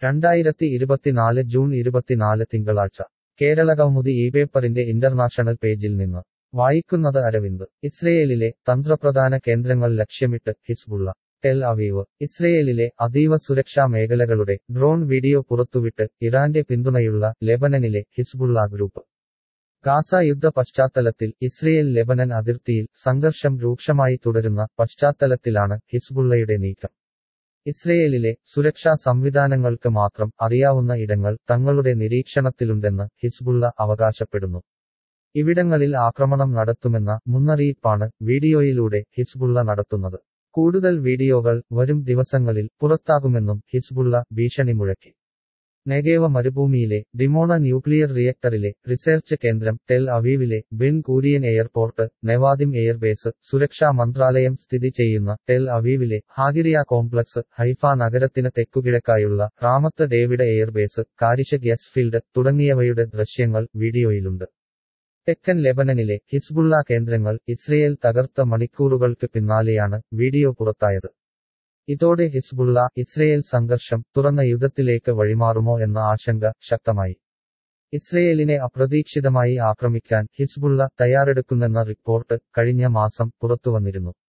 രണ്ടായിരത്തി ഇരുപത്തിനാല് ജൂൺ ഇരുപത്തിനാല് തിങ്കളാഴ്ച കേരളകൗമുദി ഈ പേപ്പറിന്റെ ഇന്റർനാഷണൽ പേജിൽ നിന്ന് വായിക്കുന്നത് അരവിന്ദ് ഇസ്രയേലിലെ തന്ത്രപ്രധാന കേന്ദ്രങ്ങൾ ലക്ഷ്യമിട്ട് ഹിസ്ബുള്ള ടെൽ അവീവ് ഇസ്രയേലിലെ അതീവ സുരക്ഷാ മേഖലകളുടെ ഡ്രോൺ വീഡിയോ പുറത്തുവിട്ട് ഇറാന്റെ പിന്തുണയുള്ള ലെബനനിലെ ഹിസ്ബുള്ള ഗ്രൂപ്പ് ഗാസ യുദ്ധ പശ്ചാത്തലത്തിൽ ഇസ്രയേൽ ലെബനൻ അതിർത്തിയിൽ സംഘർഷം രൂക്ഷമായി തുടരുന്ന പശ്ചാത്തലത്തിലാണ് ഹിസ്ബുള്ളയുടെ നീക്കം ഇസ്രയേലിലെ സുരക്ഷാ സംവിധാനങ്ങൾക്ക് മാത്രം അറിയാവുന്ന ഇടങ്ങൾ തങ്ങളുടെ നിരീക്ഷണത്തിലുണ്ടെന്ന് ഹിസ്ബുള്ള അവകാശപ്പെടുന്നു ഇവിടങ്ങളിൽ ആക്രമണം നടത്തുമെന്ന മുന്നറിയിപ്പാണ് വീഡിയോയിലൂടെ ഹിസ്ബുള്ള നടത്തുന്നത് കൂടുതൽ വീഡിയോകൾ വരും ദിവസങ്ങളിൽ പുറത്താകുമെന്നും ഹിസ്ബുള്ള ഭീഷണി മുഴക്കി നെഗേവ മരുഭൂമിയിലെ ഡിമോണ ന്യൂക്ലിയർ റിയക്ടറിലെ റിസർച്ച് കേന്ദ്രം ടെൽ അവീവിലെ Ben Gurion airport Nevatim airbase സുരക്ഷാ മന്ത്രാലയം സ്ഥിതി ചെയ്യുന്ന ടെൽ അവീവിലെ ഹാഗിറിയ കോംപ്ലക്സ് ഹൈഫ നഗരത്തിന് തെക്കുകിഴക്കായുള്ള Ramat David airbase Karish gas field തുടങ്ങിയവയുടെ ദൃശ്യങ്ങൾ വീഡിയോയിലുണ്ട് തെക്കൻ ലെബനനിലെ ഹിസ്ബുള്ള കേന്ദ്രങ്ങൾ ഇസ്രയേൽ തകർത്ത മണിക്കൂറുകൾക്ക് പിന്നാലെയാണ് വീഡിയോ പുറത്തായത് ഇതോടെ ഹിസ്ബുള്ള ഇസ്രയേൽ സംഘർഷം തുറന്ന യുദ്ധത്തിലേക്ക് വഴിമാറുമോ എന്ന ആശങ്ക ശക്തമായി ഇസ്രയേലിനെ അപ്രതീക്ഷിതമായി ആക്രമിക്കാൻ ഹിസ്ബുള്ള തയ്യാറെടുക്കുന്നെന്ന റിപ്പോർട്ട് കഴിഞ്ഞ മാസം പുറത്തുവന്നിരുന്നു